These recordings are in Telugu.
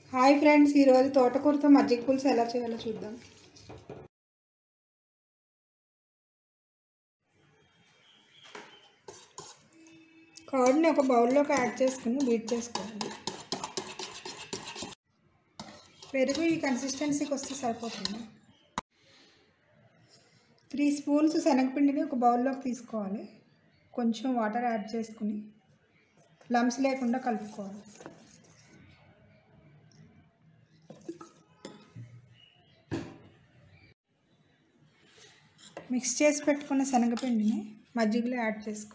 హాయ్ ఫ్రెండ్స్ ఈరోజు తోటకూరతో మజ్జిగ పులుసు ఎలా చేయాలో చూద్దాం కర్డ్ని ఒక బౌల్లోకి యాడ్ చేసుకుని బీట్ చేసుకోవాలి పెరుగు ఈ కన్సిస్టెన్సీకి వస్తే సరిపోతుంది త్రీ స్పూన్స్ శనగపిండిని ఒక బౌల్లోకి తీసుకోవాలి కొంచెం వాటర్ యాడ్ చేసుకుని లమ్స్ లేకుండా కలుపుకోవాలి మిక్స్ చేసి పెట్టుకున్న శనగపిండిని మజ్జిగలో యాడ్ చేసుకో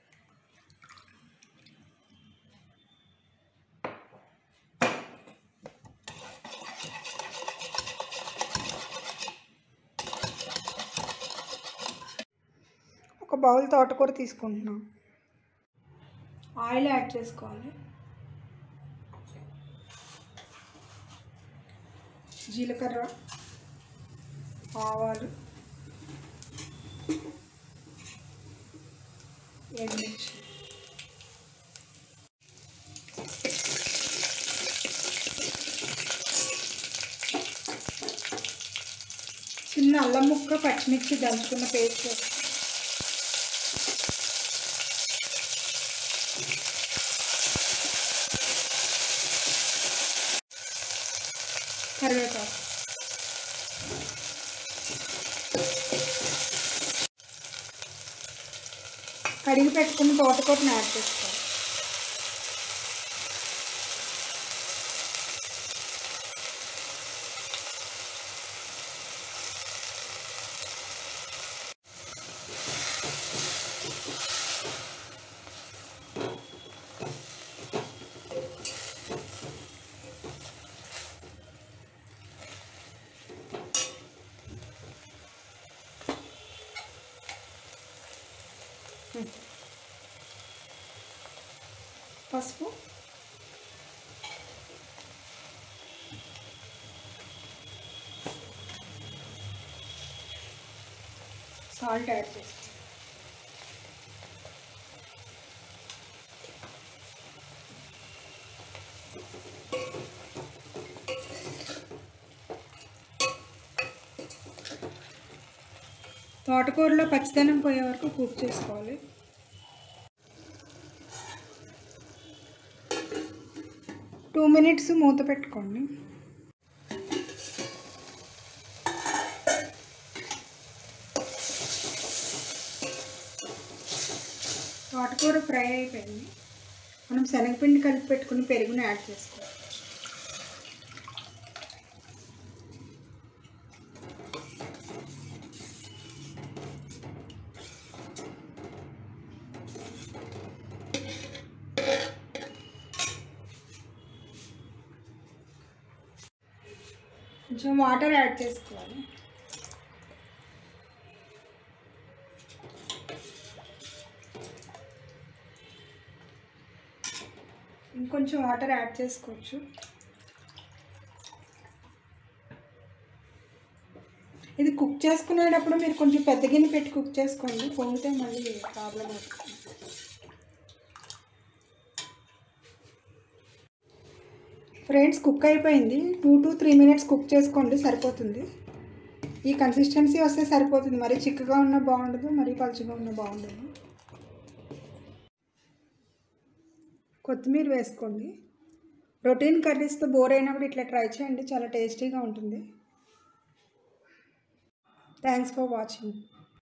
ఒక బౌల్ తోటకూర తీసుకుంటున్నాం ఆయిల్ యాడ్ చేసుకోవాలి జీలకర్ర ఆవాలు ఎండుమిర్చి చిన్న అల్లం ముక్క పచ్చిమిర్చి దంచుకున్న పేస్ట్ వేస్తాం కరివేపాకు కడిగి పెట్టుకున్న తోటకూరని యాడ్ చేసుకోవాలి పసుపు సాల్ట్ యాడ్ చేస్తాం తోటకూరలో పచ్చిదనం పోయే వరకు కుక్ చేసుకోవాలి టూ మినిట్స్ మూత పెట్టుకోండి తోటకూర ఫ్రై అయిపోయింది మనం శనగపిండి కలిపి పెట్టుకుని పెరుగుని యాడ్ చేసుకోవాలి కొంచెం వాటర్ యాడ్ చేసుకోవాలి ఇంకొంచెం వాటర్ యాడ్ చేసుకోవచ్చు ఇది కుక్ చేసుకునేటప్పుడు మీరు కొంచెం పెద్ద గిన్నె పెట్టి కుక్ చేసుకోండి పొంగితే మళ్ళీ ప్రాబ్లం అవుతుంది ఫ్రెండ్స్ కుక్ అయిపోయింది two to three minutes cook చేసుకోండి సరిపోతుంది ఈ కన్సిస్టెన్సీ వస్తే సరిపోతుంది మరీ చిక్కగా ఉన్న బాగుండదు మరీ పలుచగా ఉన్న బాగుండదు కొత్తిమీర వేసుకోండి ప్రోటీన్ కర్రీస్తో బోర్ అయినప్పుడు ఇట్లా ట్రై చేయండి చాలా టేస్టీగా ఉంటుంది థ్యాంక్స్ ఫర్ వాచింగ్